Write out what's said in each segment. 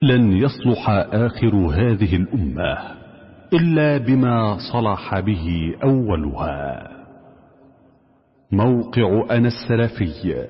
لن يصلح آخر هذه الأمة إلا بما صلح به أولها موقع أنا السلفي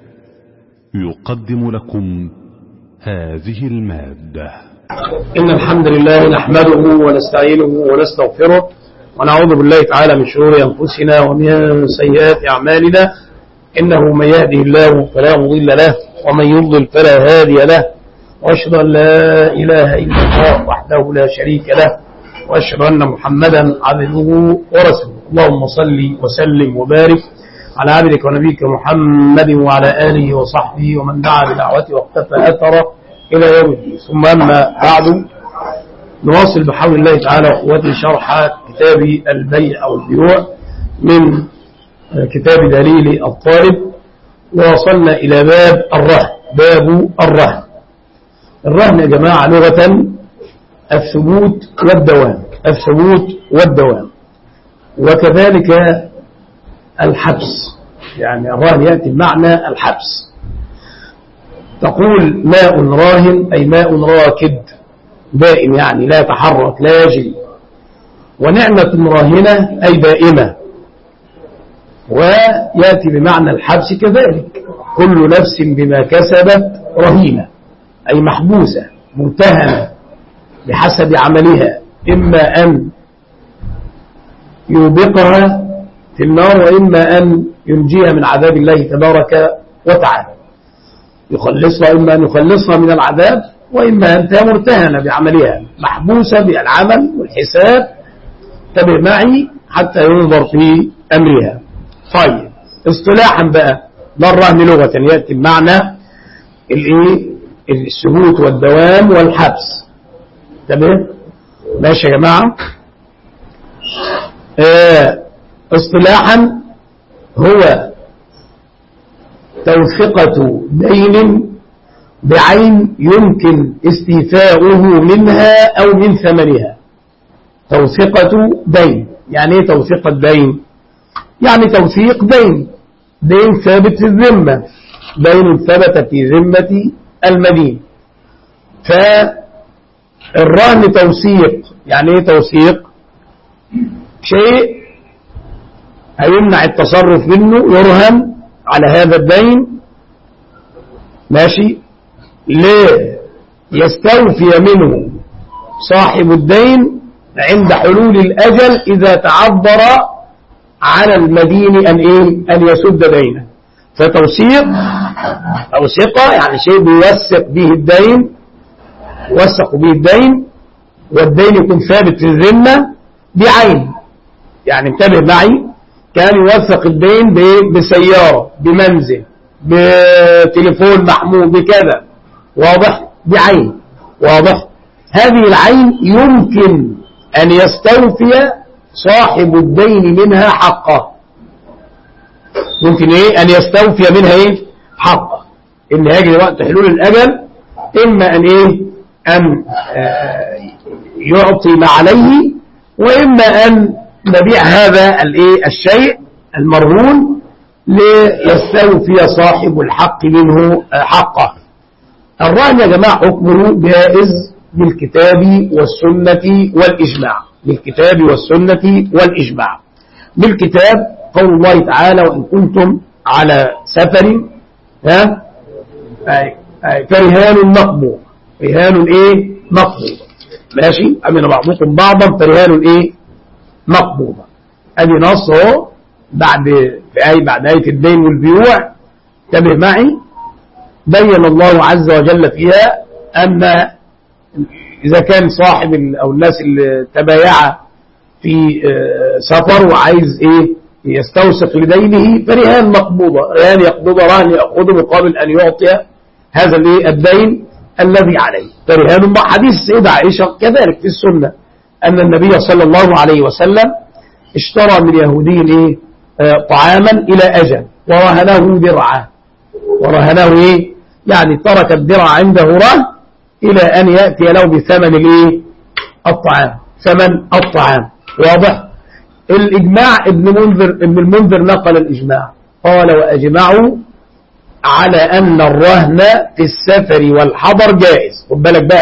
يقدم لكم هذه المادة إن الحمد لله نحمده ونستعينه ونستغفره ونعوذ بالله تعالى من شرور أنفسنا ومن سيئات أعمالنا إنه من يهده الله فلا مضل له ومن يضلل فلا هادي له وأشهد أن لا إله إلا الله وحده لا شريك له وأشهد أن محمدا عبده ورسوله اللهم صل وسلم وبارك على عبدك ونبيك محمد وعلى آله وصحبه ومن دعا بدعوته واقتفى أثره إلى يوم الدين ثم أما بعد نواصل بحول الله تعالى قوة شرح كتاب البيع أو البيوع من كتاب دليل الطالب ووصلنا إلى باب الرهن باب الرهن الرهن يا جماعة لغة الثبوت والدوام الثبوت والدوام وكذلك الحبس يعني الرهن يأتي بمعنى الحبس تقول ماء راهن أي ماء راكد دائم يعني لا يتحرك لا يجري ونعمة راهنة أي دائمة ويأتي بمعنى الحبس كذلك كل نفس بما كسبت رهينة أي محبوسة مرتهنة بحسب عملها إما أن يوبقها في النار وإما أن ينجيها من عذاب الله تبارك وتعالى يخلصها إما أن يخلصها من العذاب وإما أن تكون مرتهنة بعملها محبوسة بالعمل والحساب تبع معي حتى ينظر في أمرها طيب اصطلاحا بقى ما الرهن لغة يأتي بمعنى الايه الثبوت والدوام والحبس تمام ماشي يا جماعة اه اصطلاحا هو توثقة دين بعين يمكن استيفاؤه منها أو من ثمنها توثقة دين يعني ايه توثيق الدين يعني توثيق دين دين ثابت في الذمة دين ثبت في ذمة المدين فالرهن توثيق يعني ايه توثيق شيء هيمنع التصرف منه يرهن على هذا الدين ماشي ليستوفي منه صاحب الدين عند حلول الأجل إذا تعذر على المدين أن, إيه؟ أن يسد دينه فتوثيق توثيقة يعني شيء بيوثق به الدين يوثق به الدين والدين يكون ثابت في الذمة بعين يعني انتبه معي كان يوثق الدين بسيارة بمنزل بتليفون محمول بكذا واضح بعين واضح هذه العين يمكن أن يستوفي صاحب الدين منها حقه ممكن ايه أن يستوفي منها ايه حقه إن هيجي وقت حلول الأجل إما أن ايه أن يعطي ما عليه وإما أن نبيع هذا الايه الشيء المرهون ليستوفي صاحب الحق منه حقه الرهن يا جماعة حكمه جائز بالكتاب والسنة والإجماع بالكتاب والسنة والإجماع بالكتاب قول الله تعالى وإن كنتم على سفر ها فرهان مقبوض رهان ايه مقبوض ماشي أمن بعضكم بعضا فرهان ايه مقبوضة ادي نص اهو بعد في آية بعد آية الدين والبيوع انتبه معي بين الله عز وجل فيها أن إذا كان صاحب أو الناس اللي تبايع في سفر وعايز إيه يستوثق لدينه فرهان مقبوضة رهان يقبض رهن يأخذه مقابل أن يعطي هذا الايه الدين الذي عليه فرهان مع حديث السيدة عائشة كذلك في السنة أن النبي صلى الله عليه وسلم اشترى من يهودي ايه طعاما إلى أجل ورهنه درعا ورهنه إيه يعني ترك الدرع عنده رهن إلى أن يأتي له بثمن الإيه الطعام ثمن الطعام واضح الإجماع ابن منذر ابن المنذر نقل الإجماع قال وأجمعوا على أن الرهن في السفر والحضر جائز خد بالك بقى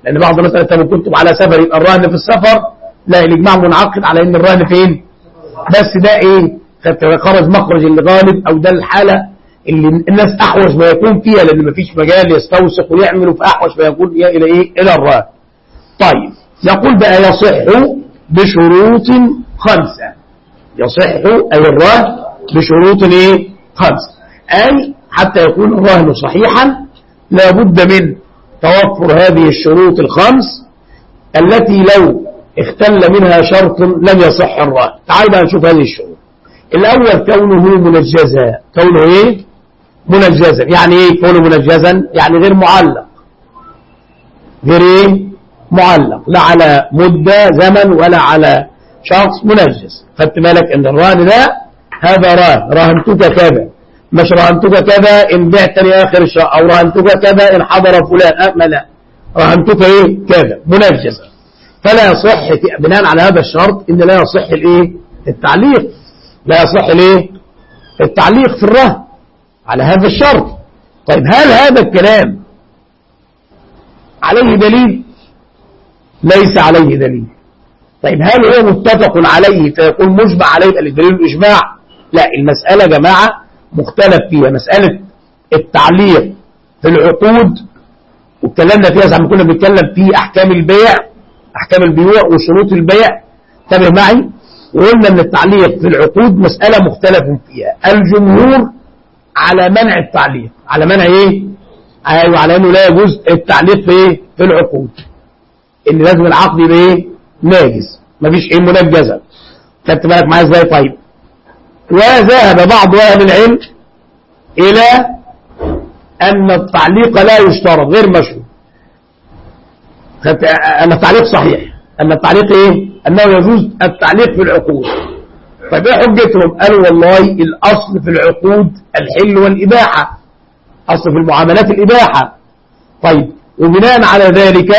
لان بعض الناس قالت طب كنتم على سفر يبقى الرهن في السفر لا الاجماع منعقد على ان الرهن فين بس ده ايه خرج مخرج الغالب او ده الحاله اللي الناس احوج ما يكون فيها لان مفيش مجال يستوثق ويعمل فاحوج ما يكون فيها الى ايه الى الرهن طيب يقول بقى يصح بشروط خمسه يصح اي الرهن بشروط ايه خمسه اي حتى يكون الرهن صحيحا لابد من توفر هذه الشروط الخمس التي لو اختل منها شرط لم يصح الرهن تعال بقى نشوف هذه الشروط الأول كونه منجزا كونه ايه منجزا يعني ايه كونه منجزا يعني غير معلق غير ايه معلق لا على مدة زمن ولا على شخص منجز خدت بالك ان الرهن ده هذا رهن رهنتك كذا مش رهنتك كذا ان بعت لي اخر الشهر او رهنتك كذا ان حضر فلان أه لا رهنتك ايه كذا منجزا فلا يصح بناء على هذا الشرط ان لا يصح الايه التعليق لا يصح الايه التعليق في الرهن على هذا الشرط طيب هل هذا الكلام عليه دليل ليس عليه دليل طيب هل هو متفق عليه فيكون مجمع عليه يبقى الدليل الاجماع لا المسألة يا جماعة مختلف فيها مسألة التعليق في العقود واتكلمنا فيها زي ما كنا بنتكلم في احكام البيع احكام البيوع وشروط البيع انتبه معي وقلنا ان التعليق في العقود مسألة مختلف فيها الجمهور على منع التعليق على منع ايه ايوه على انه لا يجوز التعليق في ايه في العقود ان لازم العقد يبقى ايه ناجز مفيش ايه منجزه خدت بالك معايا ازاي طيب وذهب بعض اهل العلم الى ان التعليق لا يشترط غير مشروط ان التعليق صحيح ان التعليق ايه انه يجوز التعليق في العقود طيب ايه حجتهم قالوا والله الاصل في العقود الحل والاباحه اصل في المعاملات الاباحه طيب وبناء على ذلك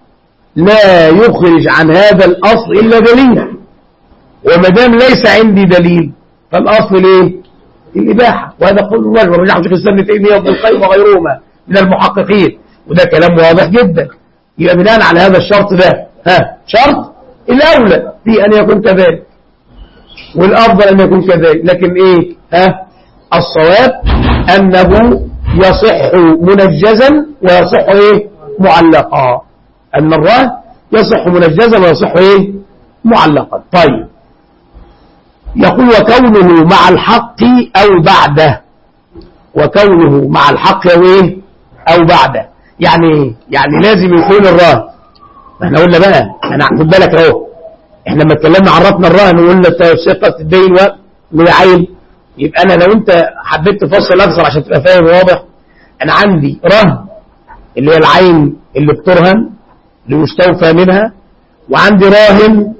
لا يخرج عن هذا الاصل الا دليل وما دام ليس عندي دليل فالاصل ايه الاباحه وهذا قول الله ورجع شيخ الاسلام ابن تيميه وابن القيم وغيرهما من المحققين وده كلام واضح جدا يبقى بناء على هذا الشرط ده ها شرط الاولى في ان يكون كذلك والافضل ان يكون كذلك لكن ايه ها الصواب انه يصح منجزا ويصح ايه معلقا ان الرهن يصح منجزا ويصح ايه معلقا طيب يقول وكونه مع الحق او بعده وكونه مع الحق او ايه او بعده يعني ايه يعني لازم يكون الرهن احنا قلنا بقى انا خد بالك اهو احنا لما اتكلمنا عرفنا الرهن وقلنا ثقه الدين وعين يبقى انا لو انت حبيت تفصل اكثر عشان تبقى فاهم واضح انا عندي رهن اللي هي العين اللي بترهن اللي يستوفى منها وعندي راهن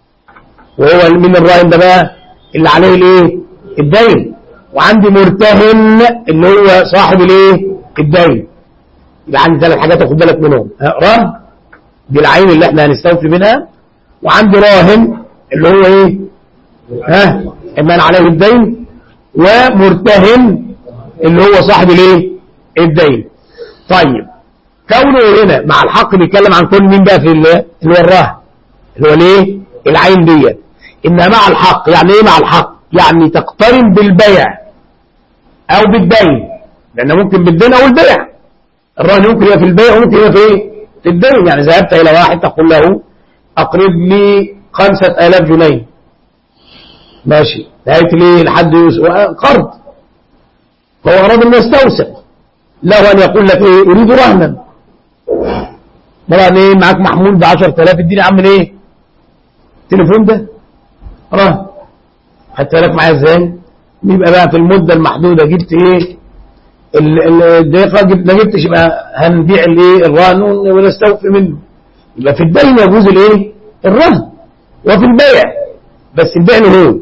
وهو من الراهن ده بقى اللي عليه الايه الدين وعندي مرتهن اللي هو صاحب الايه الدين يبقى عندي ثلاث حاجات اخد بالك منهم رهن دي العين اللي احنا هنستوفي منها وعندي راهن اللي هو ايه ها من عليه الدين ومرتهن اللي هو صاحب الايه الدين طيب كونه هنا مع الحق بيتكلم عن كل مين بقى في اللي هو الرهن اللي هو الايه العين ديت انها مع الحق يعني ايه مع الحق يعني تقترن بالبيع او بالدين لان ممكن بالدين او البيع الرهن ممكن يبقى في البيع وممكن يبقى في ايه في الدين يعني ذهبت الى واحد تقول له اقرض لي خمسة الاف جنيه ماشي لقيت لي لحد قرض فهو اراد انه يستوثق له ان يقول لك ايه اريد رهنا طبعا ايه معاك محمول ب 10000 اديني عم ايه التليفون ده رهن حتى لك معايا ازاي يبقى بقى في المده المحدوده جبت ايه الدقيقه جبت ما جبتش يبقى هنبيع الايه الرهن ونستوفي منه يبقى في الدين يجوز الايه الرهن وفي البيع بس البيع له هو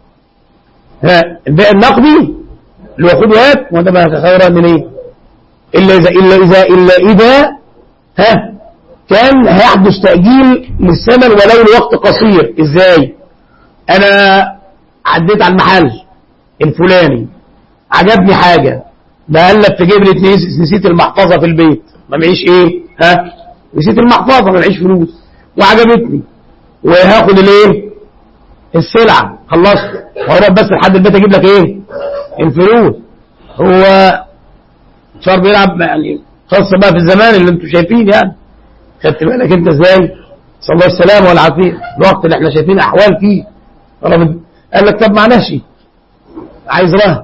ها البيع النقدي اللي هو خد وهات وده ما خيرا من ايه الا اذا الا اذا الا اذا ها كان هيحدث تأجيل للثمن ولو لوقت قصير ازاي انا عديت على المحل الفلاني عجبني حاجة بقلب في جيب نسيت المحفظة في البيت ما معيش ايه ها نسيت المحفظة ما معيش فلوس وعجبتني وهاخد الايه السلعة خلصت وهروح بس لحد البيت اجيب لك ايه الفلوس هو صار بيلعب يعني خاصة بقى في الزمان اللي انتم شايفين يعني خدت بالك انت ازاي صلى الله السلامة والعافية الوقت اللي احنا شايفين احوال فيه قال لك طب معناش عايز رهن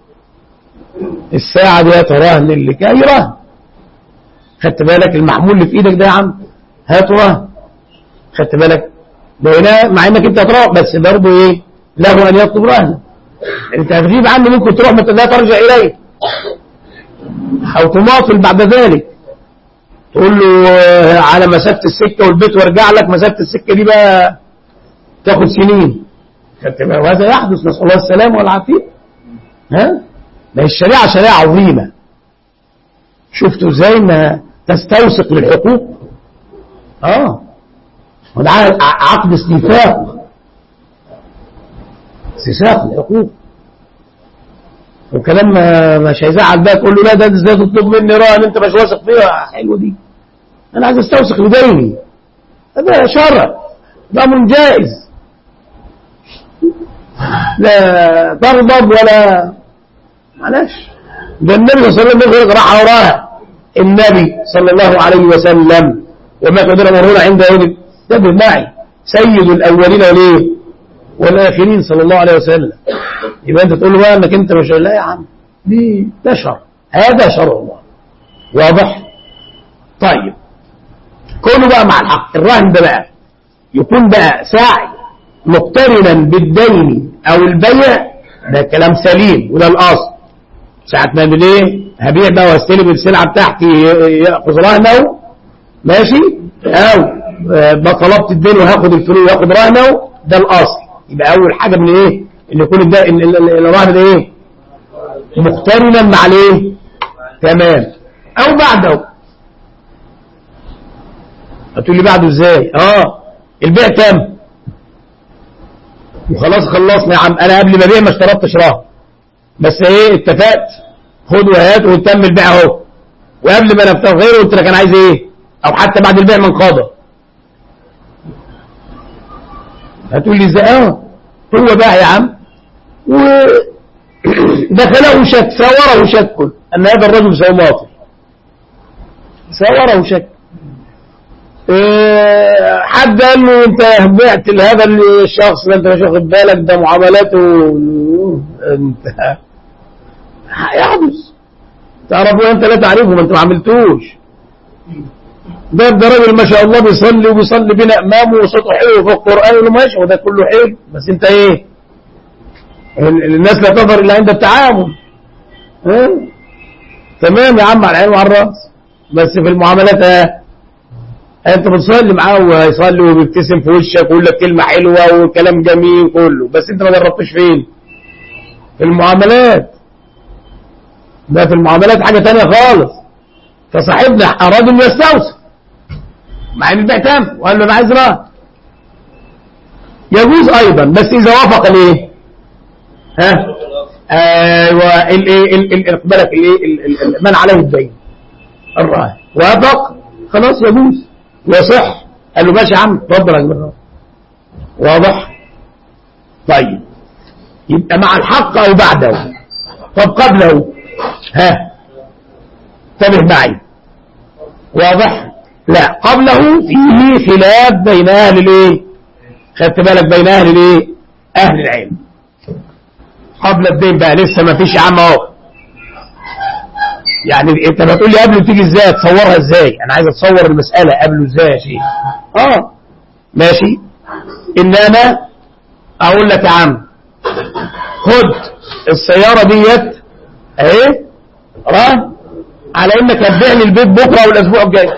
الساعة دي رهن اللي جاي رهن خدت بالك المحمول اللي في ايدك ده يا عم هاته رهن خدت بالك ده هنا مع انك انت هتروح بس برضه ايه له ان يطلب رهن انت هتغيب عنه ممكن تروح متى لا ترجع اليه او تماطل بعد ذلك تقول له على مسافة السكة والبيت وارجع لك مسافة السكة دي بقى تاخد سنين خدت بالك وهذا يحدث نسأل الله السلامة والعافية ها ما الشريعة شريعة عظيمة شفتوا ازاي ما تستوثق للحقوق اه وده عقد استيثاق استيثاق الحقوق وكلام مش هيزعل بقى تقول له لا ده ازاي تطلب مني رهن انت مش واثق فيها حلوه دي انا عايز استوثق لديني هذا شرع ده امر جائز لا تغضب ولا معلش ده النبي صلى الله عليه وسلم يقول راح وراها النبي صلى الله عليه وسلم وما قدر مرهون عند يوم تبه معي سيد الاولين وليه والاخرين صلى الله عليه وسلم يبقى انت تقول له بقى انك انت مش لا يا عم دي ده شرع هذا شرع الله واضح طيب كونه بقى مع الحق الرهن ده بقى يكون بقى ساعي مقترنا بالدين او البيع ده كلام سليم وده الاصل ساعة ما من ايه هبيع بقى واستلم السلعة بتاعتي ياخذ رهنه ماشي او طلبت الدين وهاخد الفلوس وهاخد رهنه ده الاصل يبقى اول حاجة من ايه ان يكون الرهن ده ايه مقترنا مع الايه تمام او بعده هتقول لي بعده ازاي اه البيع تم وخلاص خلصنا يا عم انا قبل ما ابيع ما اشترطتش رهن بس ايه اتفقت خد وهات وتم البيع اهو وقبل ما نفتح غيره قلت لك انا عايز ايه او حتى بعد البيع من قاضي هتقول لي ازاي اه هو باع يا عم ودخله شك ساوره شك ان هذا الرجل سيماطل ساوره شك إيه حد قال له انت بعت لهذا الشخص ده انت مش واخد بالك ده معاملاته انت يحدث تعرفوا انت لا تعرفه ما انت ما عملتوش ده ده راجل ما شاء الله بيصلي وبيصلي بنا امامه وصوته حلو في القران يقول له ماشي وده كله حلو بس انت ايه الناس لا تظهر الا عند التعامل اه؟ تمام يا عم على العين وعلى الراس بس في المعاملات اه انت بتصلي معاه وهيصلي وبيبتسم في وشك ويقول لك كلمه حلوه وكلام جميل كله بس انت ما جربتش فين في المعاملات ده في المعاملات حاجه ثانيه خالص فصاحبنا اراد انه يستوصف مع ان البيع تام وقال له انا عايز رهن يجوز ايضا بس اذا وافق الايه ها ايوه الايه بالك الايه من عليه الدين الراهن وافق خلاص يجوز ويصح قال له ماشي يا عم اتفضل يا جماعه واضح طيب يبقى مع الحق او بعده طب قبله ها انتبه معي واضح لا قبله فيه خلاف بين اهل الايه خدت بالك بين اهل الايه اهل العلم قبل الدين بقى لسه ما فيش يا عم اهو يعني انت بتقول لي قبله تيجي ازاي تصورها ازاي انا عايز اتصور المساله قبله ازاي يا شيخ اه ماشي ان انا اقول لك يا عم خد السياره ديت اهي رهن على انك هتبيع لي البيت بكره او الاسبوع الجاي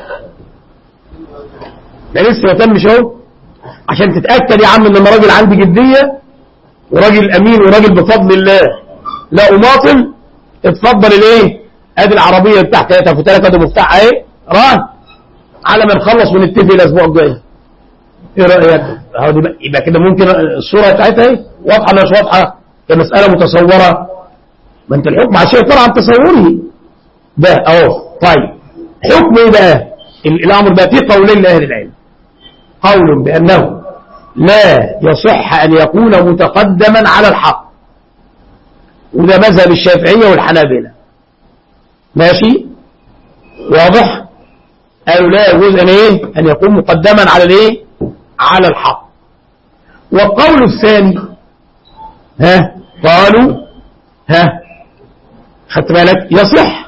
ده لسه ما تمش اهو عشان تتاكد يا عم ان انا راجل عندي جديه وراجل امين وراجل بفضل الله لا اماطل اتفضل الايه ادي العربيه بتاعتي اهي تفوت لك ادي مفتاح اهي رهن على ما نخلص ونتفق الاسبوع الجاي ايه رايك اهو دي يبقى كده ممكن الصوره بتاعتها اهي واضحه ولا مش واضحه كمساله متصوره ما انت الحكم على شيء طبعا تصوري ده اهو طيب حكم ايه بقى ال- الأمر بقى فيه قولين لأهل العلم قول بأنه لا يصح أن يكون متقدما على الحق وده مذهب الشافعية والحنابلة ماشي واضح قالوا لا يجوز أن إيه أن يكون مقدما على الإيه على الحق والقول الثاني ها قالوا ها خدت بالك يصح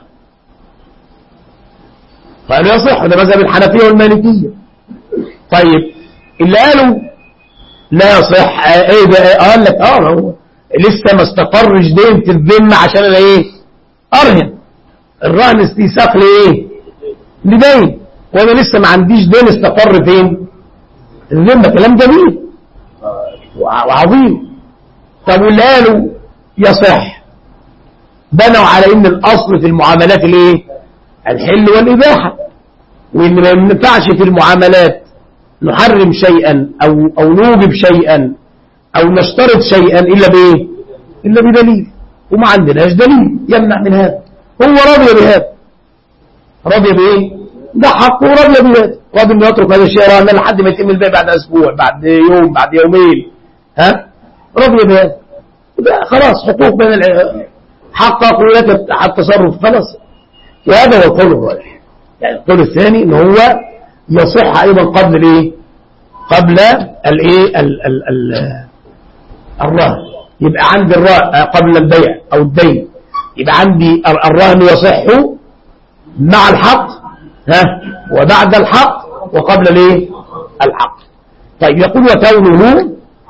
قالوا يصح ده مذهب الحنفية والمالكية طيب اللي قالوا لا يصح آه، ايه ده قال لك اه هو لسه ما استقرش دين في الذمة عشان انا ايه ارهن الرهن استيثاق لايه لدين وانا لسه ما عنديش دين استقر فين الذمة كلام جميل وع- وعظيم طب واللي قالوا يصح بنوا على ان الاصل في المعاملات الايه الحل والاباحه وان ما ينفعش في المعاملات نحرم شيئا او او نوجب شيئا او نشترط شيئا الا بايه الا بدليل وما عندناش دليل يمنع من هذا هو رضي بهذا رضي بايه ده حقه ورضي بهذا رضي انه يترك هذا الشيء رهنا لحد ما يتم البيع بعد اسبوع بعد يوم بعد يومين ها رضي بهذا ده خلاص حقوق بين الع- حققوا لك التصرف خلاص وهذا هو القول الراجح يعني القول الثاني ان هو يصح ايضا قبل الايه قبل الايه ال- ال- ال- الرهن يبقى عندي الرهن قبل البيع او الدين يبقى عندي ال- الرهن يصح مع الحق ها وبعد الحق وقبل الايه الحق طيب يقول وكونه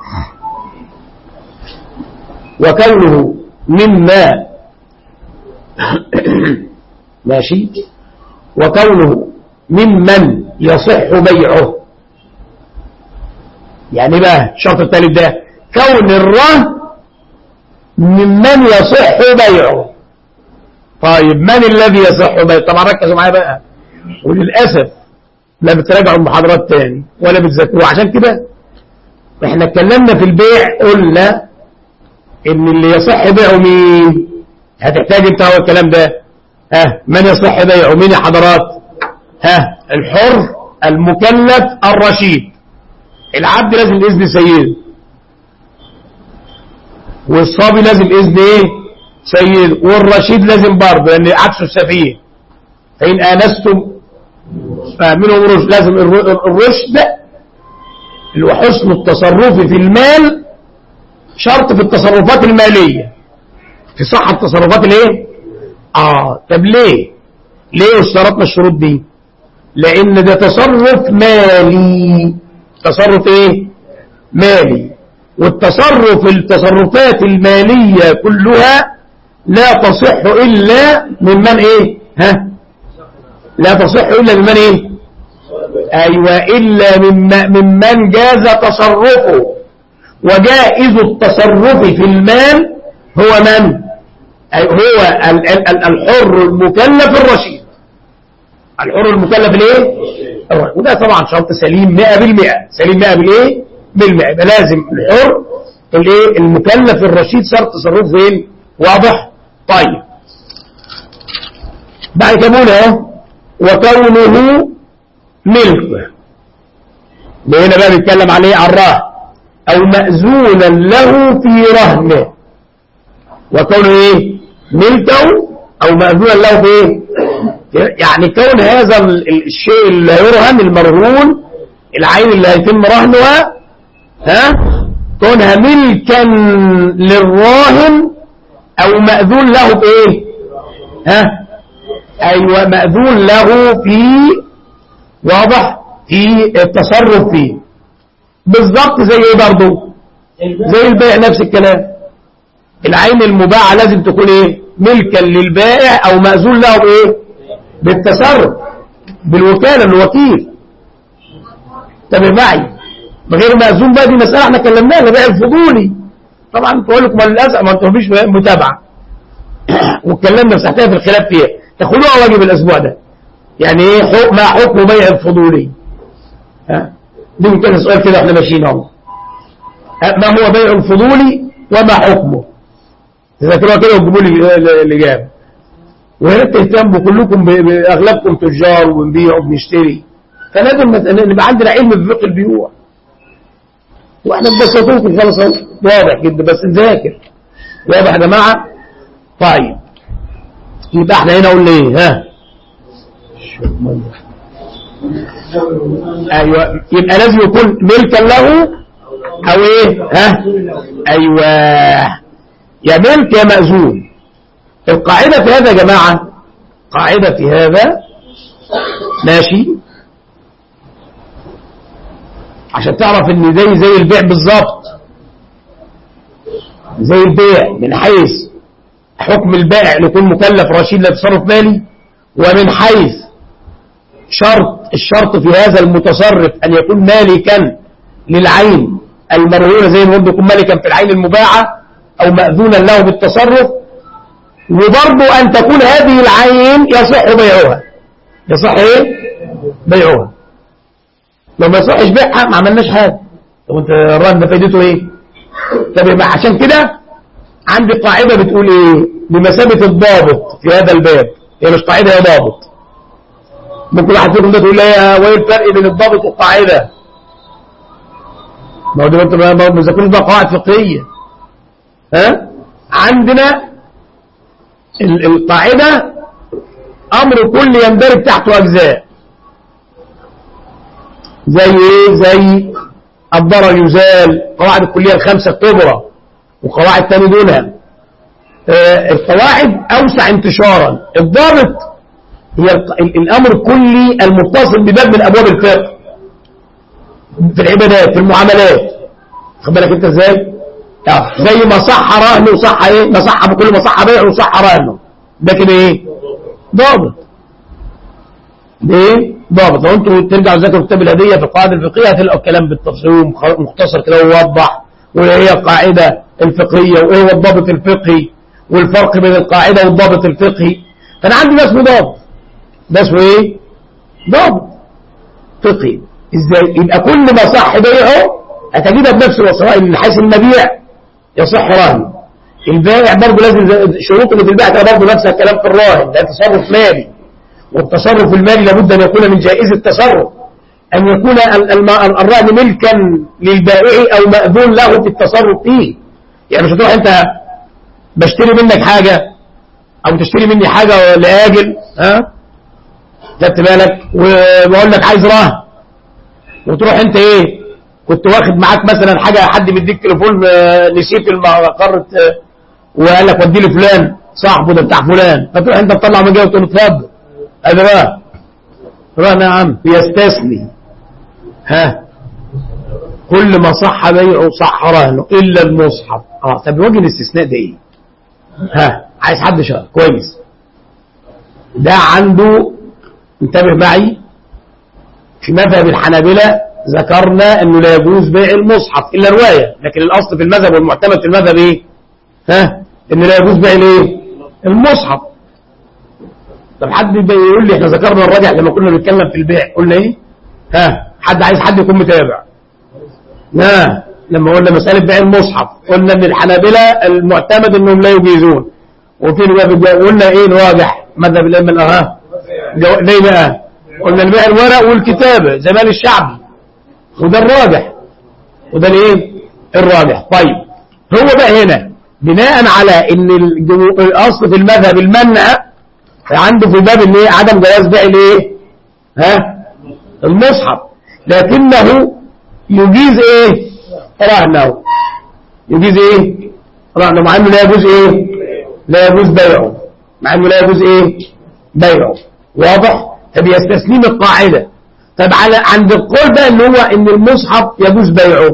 وكونه مما ماشي وكونه ممن يصح بيعه يعني بقى الشرط الثالث ده كون الرهن ممن يصح بيعه طيب من الذي يصح بيعه طبعا ركزوا معايا بقى وللأسف لا بتراجعوا المحاضرات تاني ولا بتذاكروها عشان كده احنا اتكلمنا في البيع قلنا ان اللي يصح بيعه مين هتحتاج انت هو الكلام ده ها من يصح بيعه مين يا حضرات ها الحر المكلف الرشيد العبد لازم اذن سيده والصبي لازم اذن ايه سيده والرشيد لازم برضه لان عكسه السفيه فان انستم منهم رشد لازم الر- الرشد اللي هو حسن التصرف في المال شرط في التصرفات المالية في صحة التصرفات الايه اه طب ليه ليه اشترطنا الشروط دي لان ده تصرف مالي تصرف ايه مالي والتصرف التصرفات المالية كلها لا تصح الا ممن ايه ها لا تصح الا ممن ايه ايوه الا مم- ممن جاز تصرفه وجائز التصرف في المال هو من أي هو ال- ال- ال- الحر المكلف الرشيد الحر المكلف الايه الرشيد. وده طبعا شرط سليم 100% سليم 100 بالايه بالمئة يبقى لازم الحر الايه المكلف الرشيد شرط تصرفه فين واضح طيب بعد كده بقول اهو وكونه ملكه ده هنا بقى بيتكلم عليه على الرهن او مأذونا له في رهنه وكونه ايه ملكه او مأذونا له في ايه يعني كون هذا ال- ال- الشيء اللي يرهن المرهون العين اللي هيتم رهنها ها كونها ملكا للراهن او مأذون له بايه ها ايوه مأذون له في واضح في التصرف فيه بالظبط زي ايه برضه زي البيع نفس الكلام العين المباعة لازم تكون ايه ملكا للبائع او مأذون له بايه بالتصرف بالوكالة الوكيل تابع معي بغير مأذون بقى دي مسألة احنا كلمناها البيع الفضولي طبعا تقول لكم للأسف ما انتم مفيش متابعة واتكلمنا مساحتها في الخلاف فيها تاخدوها واجب الاسبوع ده يعني ايه حكم ما حكم بيع الفضولي ها دي ممكن سؤال كده احنا ماشيين اهو ها، ما هو بيع الفضولي وما حكمه تذكروها كده وتجيبوا لي ال- ال- الاجابه ويا ريت تهتموا كلكم ب- ب- اغلبكم تجار وبنبيع وبنشتري فلازم نت- نبقى عندنا علم بفقه البيوع واحنا ببساطتكم خلاص أهو. واضح جدا بس نذاكر واضح يا جماعه طيب يبقى احنا هنا قلنا ايه ها ايوه يبقى لازم يكون ملكا له او ايه ها ايوه يا ملك يا مأذون القاعدة في هذا يا جماعة قاعدة في هذا ماشي عشان تعرف ان زي زي البيع بالظبط زي البيع من حيث حكم البائع أن يكون مكلف رشيد لا تصرف مالي ومن حيث شرط الشرط في هذا المتصرف أن يكون مالكا للعين المرهونة زي ما قلت يكون مالكا في العين المباعة أو مأذونا له بالتصرف وبرضه أن تكون هذه العين يصح بيعها يصح إيه؟ بيعها لو ما يصحش بيعها ما عملناش حاجة طب انت الرهن ده فايدته ايه؟ طب يبقى عشان كده عندي قاعدة بتقول ايه؟ بمثابة الضابط في هذا الباب هي مش قاعدة هي ضابط ممكن واحد فيكم ده تقول لي ايه وايه الفرق بين الضابط والقاعدة؟ ما هو ده انت ما ما ذاكرين بقى قواعد فقهية ها؟ عندنا ال- القاعدة أمر كل يندرج تحته أجزاء زي إيه زي الضرر يزال قواعد الكلية الخمسة الكبرى وقواعد تاني دونها آه، القواعد أوسع انتشارا الضابط هي الق- ال- الأمر الكلي المتصل بباب من أبواب الفقه في العبادات في المعاملات خد بالك انت ازاي آه، زي ما صح رهنه وصح ايه ما صح بكل ما صح بيعه وصح رهنه ده كده ايه ضابط ده ايه ضابط لو انتوا ترجعوا تذاكروا كتاب الهديه في القواعد الفقهيه هتلاقوا الكلام بالتفصيل ومخ- مختصر كده ويوضح وايه هي القاعده الفقهيه وايه هو الضابط الفقهي والفرق بين القاعده والضابط الفقهي فانا عندي ده اسمه ضابط ده اسمه ايه ضابط فقهي ازاي يبقى كل ما صح بيعه هتجدها بنفس الوسائل من حيث المبيع يصح رهن البائع برضه لازم زي- شروط اللي في البيع تبقى برضه نفس الكلام في الراهن ده تصرف مالي والتصرف المالي لابد ان يكون من جائز التصرف ان يكون ال- الم- الرهن ملكا للبائع او مأذون له في التصرف فيه يعني مش هتروح انت بشتري منك حاجة او تشتري مني حاجة لآجل ها خدت بالك وبقول لك عايز رهن وتروح انت ايه كنت واخد معاك مثلا حاجة حد مديك تليفون آه، نسيت المقر آه، وقال لك ودي لفلان صاحبه ده بتاع فلان فتروح انت تطلع من جوه وتقول له اتفضل هذا بقى بقى نعم يستثني ها كل ما صح بيعه صح رهنه الا المصحف اه طب وجه الاستثناء ده ايه ها عايز حد شهر كويس ده عنده انتبه معي في مذهب الحنابلة ذكرنا انه لا يجوز بيع المصحف الا رواية لكن الاصل في المذهب والمعتمد في المذهب ايه ها انه لا يجوز بيع الايه المصحف طب حد بي- يقول لي احنا ذكرنا الراجح لما كنا بنتكلم في البيع قلنا ايه ها حد عايز حد يكون متابع ها لما قلنا مسألة بيع المصحف قلنا ان الحنابلة المعتمد انهم لا يجيزون وفي رواية في الجو- قلنا ايه الواضح مذهب الائمة اه جو- ليه بقى قلنا البيع الورق والكتابة زي مال الشعبي وده الراجح وده الايه الراجح طيب هو بقى هنا بناء على ان الجو- الاصل في المذهب المنع عنده في باب الايه عدم جواز بيع الايه ها المصحف لكنه يجيز ايه رهنه يجيز ايه رهنه مع انه لا يجوز ايه لا يجوز بيعه مع انه لا يجوز ايه بيعه واضح طب يستسلم القاعده طب على عند القول بقى ان هو ان المصحف يجوز بيعه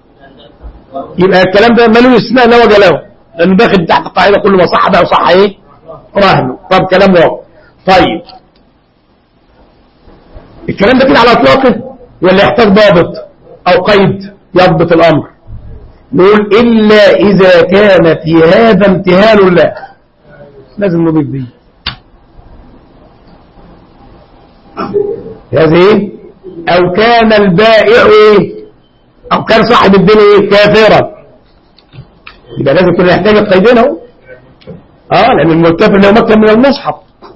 يبقى الكلام ده ملوش استثناء لا وجه له لانه داخل تحت قاعده كل ما صح بقى وصح ايه رهنه طب كلام واضح طيب الكلام ده كده على اطلاقه ولا يحتاج ضابط او قيد يضبط الامر نقول الا اذا كان في هذا امتهان له لازم نضيف دي هذا ايه او كان البائع ايه او كان صاحب الدين ايه كافرا يبقى لازم كنا نحتاج القيدين اهو اه لان المتفق له مكتب من المصحف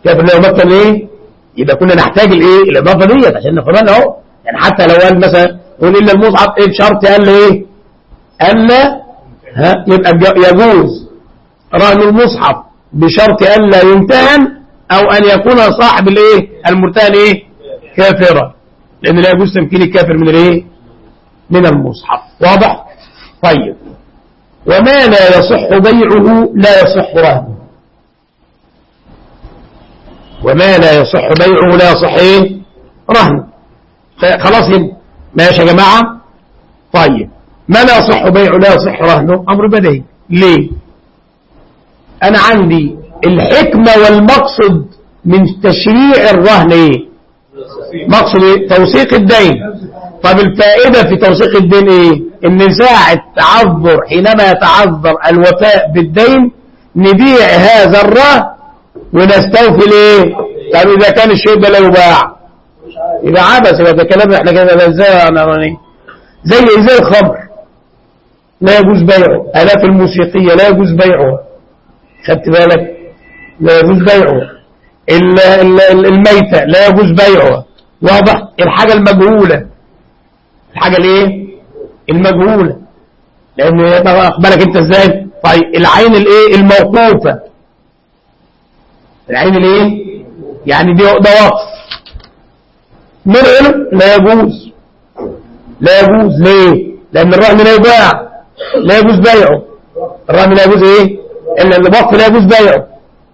كافر لا يمثل ايه يبقى كنا نحتاج الايه الاضافه ديت عشان نفهمها اهو يعني حتى لو قال مثلا قول الا المصحف ايه بشرط قال له ايه الا ها يبقى ج- يجوز رهن المصحف بشرط الا يمتهن او ان يكون صاحب الايه المرتهن ايه كافرا لان لا يجوز تمكين الكافر من الايه من المصحف واضح طيب وما لا يصح بيعه لا يصح رهنه وما لا يصح بيعه لا يصح ايه رهنه خلاص هنا. ماشي يا جماعة طيب ما لا يصح بيعه لا يصح رهنه أمر بديهي ليه أنا عندي الحكمة والمقصد من تشريع الرهن إيه مقصد إيه توثيق الدين طب الفائدة في توثيق الدين إيه إن ساعة تعذر حينما يتعذر الوفاء بالدين نبيع هذا الرهن ونستوفي ليه طب إذا كان الشيء ده لا يباع يبقى عبث يبقى ده كلام احنا كده ده ازاي انا راني زي زي الخمر لا يجوز بيعه الاف الموسيقيه لا يجوز بيعه خدت بالك لا يجوز بيعه ال- ال- ال- الميتة لا يجوز بيعه واضح الحاجة المجهولة الحاجة الايه المجهولة لان واخد بالك انت ازاي طيب العين الايه الموقوفة العين الايه يعني دي ده وقف من علم لا يجوز لا يجوز ليه لان الرهن لا يباع لا يجوز بيعه الرهن لا يجوز ايه الا الوقف لا يجوز بيعه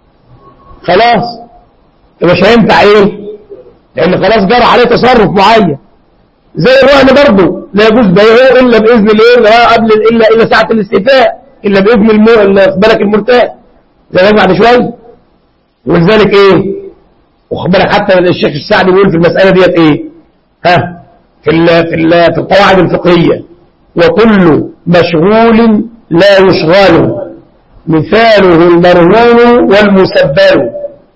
خلاص يبقى مش هينفع ايه لان خلاص جرى عليه تصرف معين زي الرهن برضه لا يجوز بيعه الا باذن الايه اللي هو قبل الا الا ساعه الاستيفاء الا باذن المو... اللي في بالك المرتاح زي ما بعد شويه ولذلك ايه واخد بالك حتى الشيخ السعدي بيقول في المساله ديت ايه ها في ال في ال في القواعد الفقهيه وكل مشغول لا يشغل مثاله المرهون والمسبل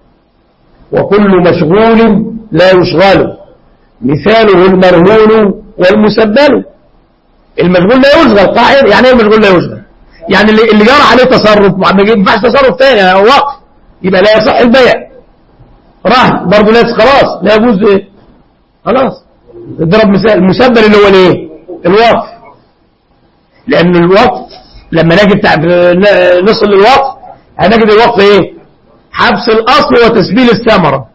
وكل مشغول لا يشغل مثاله المرهون والمسبل المشغول لا يشغل قاعد يعني ايه المشغول لا يشغل يعني اللي اللي جرى عليه تصرف ما ينفعش تصرف ثاني يعني وقف يبقى لا يصح البيع رهن برضه لا خلاص لا يجوز ايه خلاص اضرب مثال المسبل اللي هو الايه الوقف لان الوقف لما نجي بتاع نصل للوقف هنجد الوقف ايه حبس الاصل وتسبيل الثمره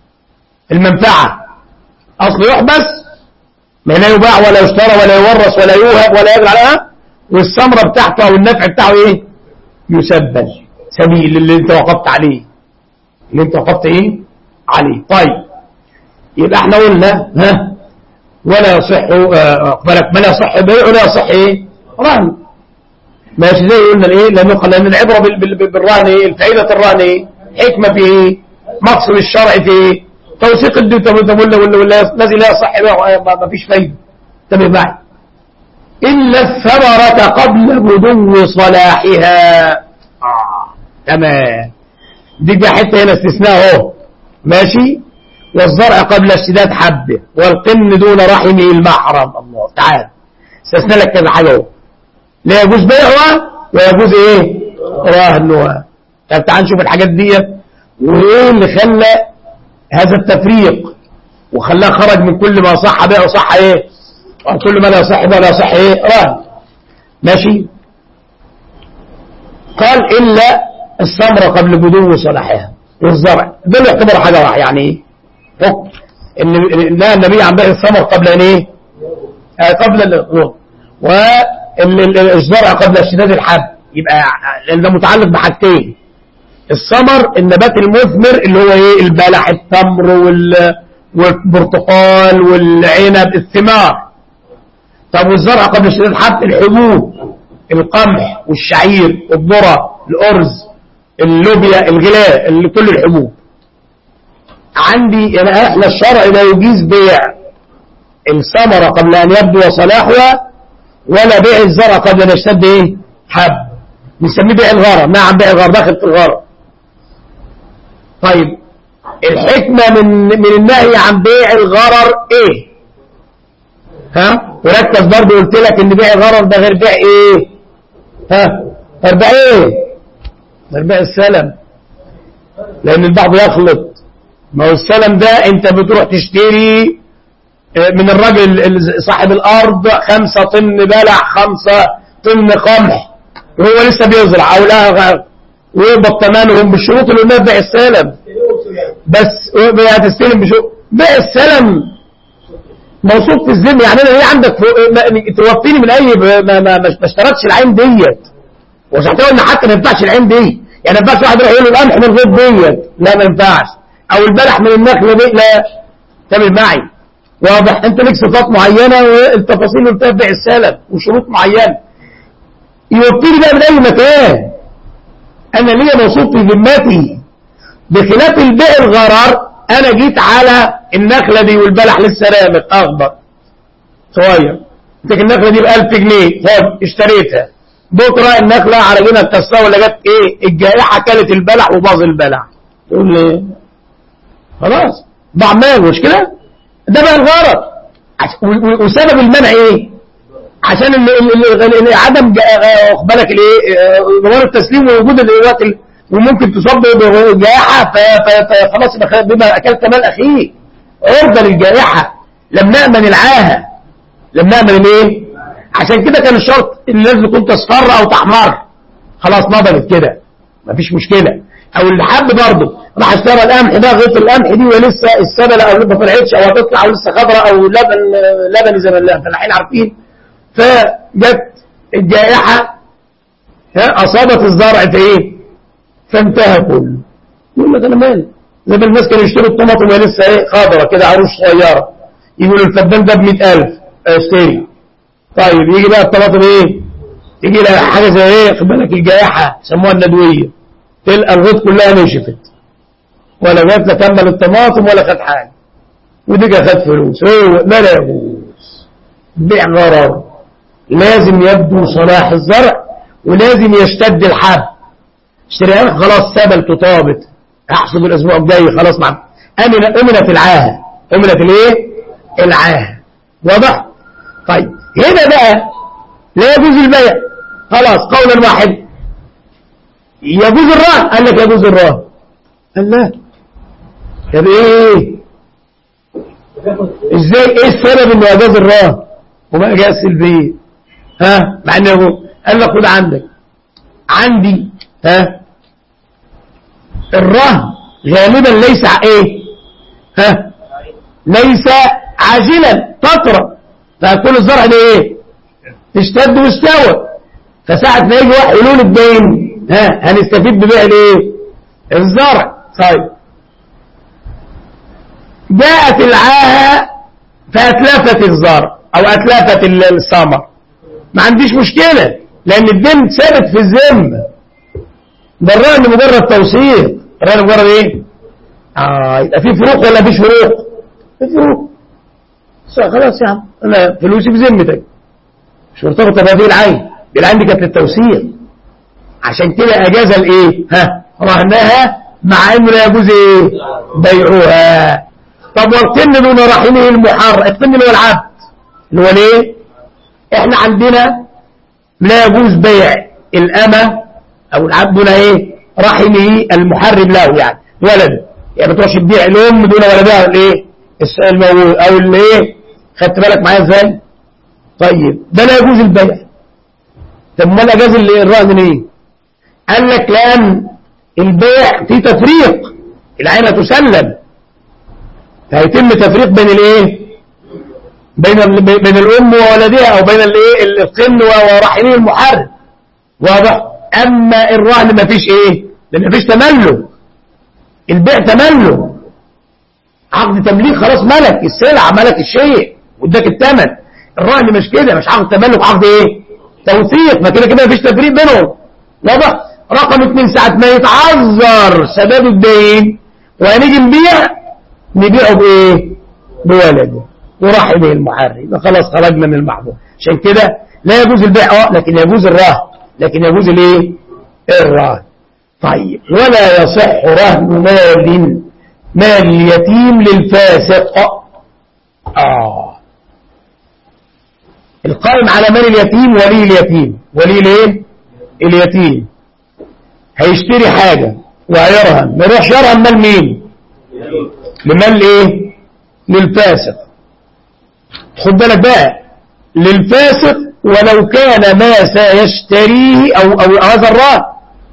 المنفعه اصل يحبس ما لا يباع ولا يشترى ولا يورث ولا يوهب ولا يجري عليها والثمره بتاعته او النفع بتاعه ايه يسبل سبيل اللي انت وقفت عليه اللي انت وقفت ايه عليه طيب يبقى احنا قلنا ها ولا يصح اه بالك ما لا يصح بيع ولا يصح ايه رهن ماشي زي قلنا الايه لان لان العبره بال- بال- بالرهن ايه الفائده الرهن ايه حكمه في ايه مقصد الشرع في ايه توثيق الدين طب طب ولا ولا ولا الذي لا يصح بيعه ما- ما فيش فايده انتبه معي الا الثمره قبل بدو صلاحها اه تمام دي بقى حته هنا استثناء اهو ماشي والزرع قبل اشتداد حبه والقن دون رحمه المحرم الله تعال استثنى لك كذا حاجه اهو لا يجوز بيعها ويجوز ايه رهنها طب تعال نشوف الحاجات دي وايه اللي خلى هذا التفريق وخلاه خرج من كل ما صح بيع وصح ايه وكل ما لا يصح بيع ولا يصح ايه رهن ماشي قال الا الثمره قبل بدو صلاحها والزرع دول يعتبروا حاجه واحده يعني ايه حكم ان لا النبي عن بيع الثمر قبل ان ايه آه قبل الغروب والزرع قبل اشتداد الحب يبقى لان ده متعلق بحاجتين الثمر النبات المثمر اللي هو ايه البلح التمر وال والبرتقال والعنب الثمار طب والزرع قبل اشتداد الحب الحبوب القمح والشعير الذره الارز اللوبيا الغلاء اللي كل الحبوب عندي يعني احنا الشرع لا يجيز بيع الثمرة قبل ان يبدو صلاحها ولا بيع الزرع قبل ان يشتد ايه حب بنسميه بيع الغرر نعم بيع الغرر داخل في الغرر طيب الحكمة من من النهي عن بيع الغرر ايه ها وركز برضه قلت لك ان بيع الغرر ده غير بيع ايه ها غير بيع ايه غير بيع السلم لان البعض يخلط ما هو السلم ده انت بتروح تشتري آه، من الراجل ال- صاحب الارض خمسة طن بلح خمسة طن قمح وهو لسه بيزرع او لا غ- ويقبض ثمنهم بالشروط اللي قلناها في بيع السلم بس هتستلم بشروط بيع السلم موصوف في الذمه يعني انا ايه عندك فوق- ما- توفيني من اي ب- ما, ما, ما اشترطش العين ديت وعشان كده قلنا حتى ما ينفعش العين دي يعني ما ينفعش واحد يروح يقول له القمح من غير ديت لا ما ينفعش او البلح من النخله دي لا تابع معي واضح انت ليك صفات معينه والتفاصيل اللي بتاع بيع السلم وشروط معينه يوفيني بقى من اي مكان انا ليا موصوف في ذمتي بخلاف البيع الغرر انا جيت على النخله دي والبلح لسه رامت اخضر صغير لكن النخله دي ب 1000 جنيه خد اشتريتها بكره النخله على جينا الكسره ولا جت ايه الجائحه كلت البلح وباظ البلح تقول لي خلاص ضاع مال مش كده ده بقى الغرض عش- و- و- وسبب المنع ايه عشان ال- ال- ال- ال- عدم جا- آه، واخد بالك الايه آه، ضمان التسليم ووجود الوقت ال- وممكن تصاب بجائحه ف- ف- فخلاص يبقى خ- بما اكلت مال اخيك عرضه للجائحه لم نامن العاهه لم نامن الايه عشان كده كان الشرط ان لازم تكون تصفر او تحمر خلاص نضجت كده مفيش مشكله او اللي حب برضه راح اشترى القمح ده غيط القمح دي ولسه السبله او ما طلعتش او هتطلع او لسه خضراء او لبن لبني زي ما الفلاحين عارفين فجت الجائحه ها اصابت الزرع في ايه فانتهى كله يقول لك انا مالي زي ما الناس كانوا يشتروا الطماطم وهي لسه ايه خضرة كده عروش صغيره يقولوا الفدان ده ب 100000 اشتري طيب يجي بقى الطماطم ايه يجي لها حاجه زي ايه خد بالك الجائحه يسموها الندويه تلقى الغيط كلها نشفت ولا جات لا كمل الطماطم ولا خد حاجه ودي خد فلوس هو لا لا يجوز بيع غرر لازم يبدو صلاح الزرع ولازم يشتد الحب اشتريها خلاص سبل تطابت احسب الاسبوع الجاي خلاص مع امن امنت العاهه امنت الايه العاهه واضح طيب هنا بقى لا يجوز البيع خلاص قولا واحد يجوز الرهن قال لك يجوز الرهن قال لا طب ايه ازاي ايه السبب انه اجاز الرهن وما اجاز البيع ها مع انه قال لك خد عندك عندي ها الرهن غالبا ليس ع- ايه ها ليس عاجلا فترة فكل الزرع ده ايه اشتد واستوى فساعة ما يجي واحد يقول الدين ها هنستفيد ببيع الايه الزرع طيب جاءت العاهة فأتلفت الزرع أو أتلفت ال- الثمر ما عنديش مشكلة لأن الدين ثابت في الذمة ده الرهن مجرد توثيق الرهن مجرد ايه؟ آه يبقى في فروق ولا مفيش فروق؟ في فروق صح، خلاص يا عم انا فلوسي بذمتك مش مرتبطه بهذه العين دي العين دي كانت للتوثيق عشان كده اجاز الايه؟ ها رهنها مع انه لا يجوز ايه؟ بيعها طب والقن دون رحمه المحرر القن اللي هو العبد اللي هو الايه؟ احنا عندنا لا يجوز بيع الأمة أو العبد دون إيه رحمه المحرم له يعني ولد يعني ما تروحش تبيع الأم دون ولدها الإيه الس- المولود أو الإيه خدت بالك معايا إزاي طيب ده لا يجوز البيع طب ما أجاز ال- الرهن ليه قال لك لأن البيع فيه تفريق العينة تسلم فهيتم تفريق بين الإيه بين ال- بين الأم وولدها أو بين الايه القن ورحمه المحرم واضح أما الرهن ما فيش إيه لأن ما فيش تملك البيع تملك عقد تمليك خلاص ملك السلعة ملك الشيء واداك الثمن الرهن مش كده مش عقد تملك عقد ايه توثيق ما كده كده مفيش تفريق بينهم واضح رقم اتنين ساعة ما يتعذر سداد الدين وهنيجي نبيع نبيعه بايه بولده ورحمه المحرم يبقى خلاص خرجنا من المحظور عشان كده لا يجوز البيع اه لكن يجوز الرهن لكن يجوز الايه الرهن طيب ولا يصح رهن مال مال اليتيم للفاسق اه القائم على مال اليتيم ولي اليتيم ولي الايه اليتيم هيشتري حاجة وهيرهن ما يروحش يرهن مال مين لمن ايه للفاسق خد بالك بقى للفاسق ولو كان ما سيشتريه او او هذا الرهن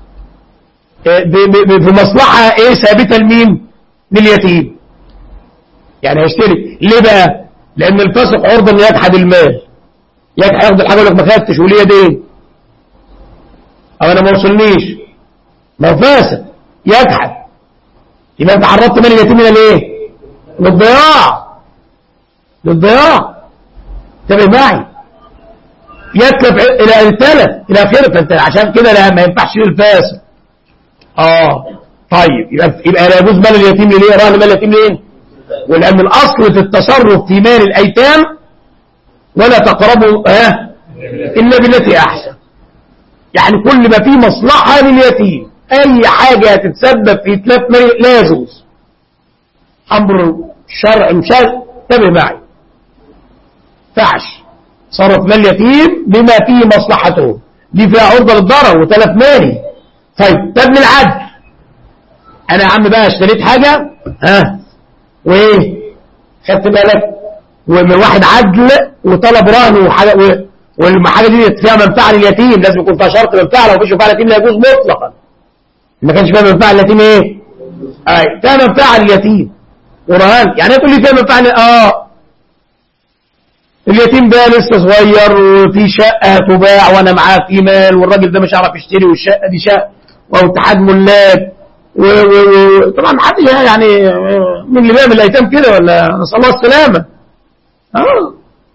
في مصلحة ايه ثابتة لمين لليتيم يعني هيشتري ليه بقى لان الفاسق عرضة انه يجحد المال يجحد ياخد الحاجة يقول لك ما خدتش وليه دين او انا ما وصلنيش ما هو فاسق يجحد يبقى انت عرضت مال اليتيم الى ليه للضياع للضياع انتبه معي يتلف الى التلف الى اخره فانت عشان كده لا ما ينفعش للفاسق اه طيب يبقى يبقى لا يجوز مال اليتيم ليه رهن مال اليتيم ليه ولان الاصل في التصرف في مال الايتام ولا تقربوا ها الا بالتي احسن يعني كل ما فيه مصلحه لليتيم اي حاجه هتتسبب في اتلاف مال لا يجوز امر شرع مشان انتبه معي فعش صرف مال اليتيم بما فيه مصلحته دي فيها عرضه للضرر وتلف مالي طيب طب العدل انا يا عم بقى اشتريت حاجة ها وايه خدت بالك ومن واحد عدل وطلب رهن وحاجة و... والحاجة دي فيها منفعة لليتيم لازم يكون فيها شرط منفعة لو فيش منفعة لليتيم لا يجوز مطلقا ما كانش فيها منفعة لليتيم ايه اي فيها منفعة لليتيم ورهان يعني تقول لي فيها منفعة ل... اه اليتيم ده لسه صغير وفي شقة تباع وانا معاه في مال والراجل ده مش هيعرف يشتري والشقة دي شقة واتحاد ملاك وطبعا محدش يعني مين اللي بيعمل الايتام كده ولا نسال الله السلامه اه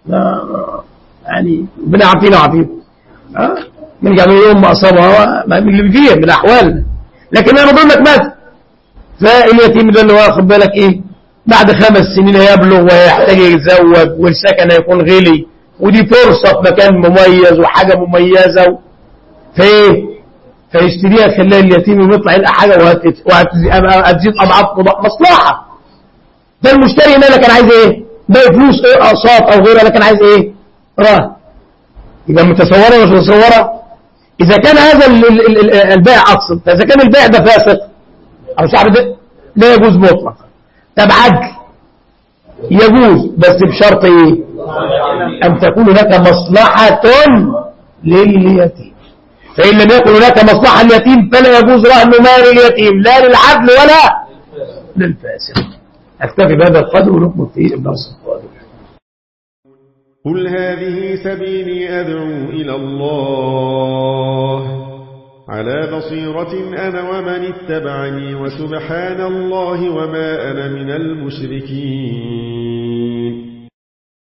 يعني ربنا يعافينا ويعافيكم اه من يعمل يوم ما اصابها من اللي فيه من الاحوال لكن انا بقول لك مثلا فاليتيم ده اللي واخد بالك ايه بعد خمس سنين هيبلغ وهيحتاج يتزوج والسكن هيكون غلي ودي فرصه في مكان مميز وحاجه مميزه فايه فيشتريها خلال اليتيم ويطلع يلقى حاجة وهتزيد أضعاف مصلحة ده المشتري هنا كان عايز ايه ده فلوس ايه اقساط او غيرها لكن عايز ايه رهن يبقى متصورة ولا مش متصورة اذا كان هذا البيع اقصد فاذا كان البيع ده فاسق او صاحب ده لا يجوز مطلق طب عدل يجوز بس بشرط ايه ان تكون هناك مصلحة لليتيم فإن لم يكن هناك مصلحة اليتيم فلا يجوز رهن مال اليتيم لا للعدل ولا للفاسق أكتفي بهذا القدر ونكمل فيه الدرس القادم قل هذه سبيلي أدعو إلى الله على بصيرة أنا ومن اتبعني وسبحان الله وما أنا من المشركين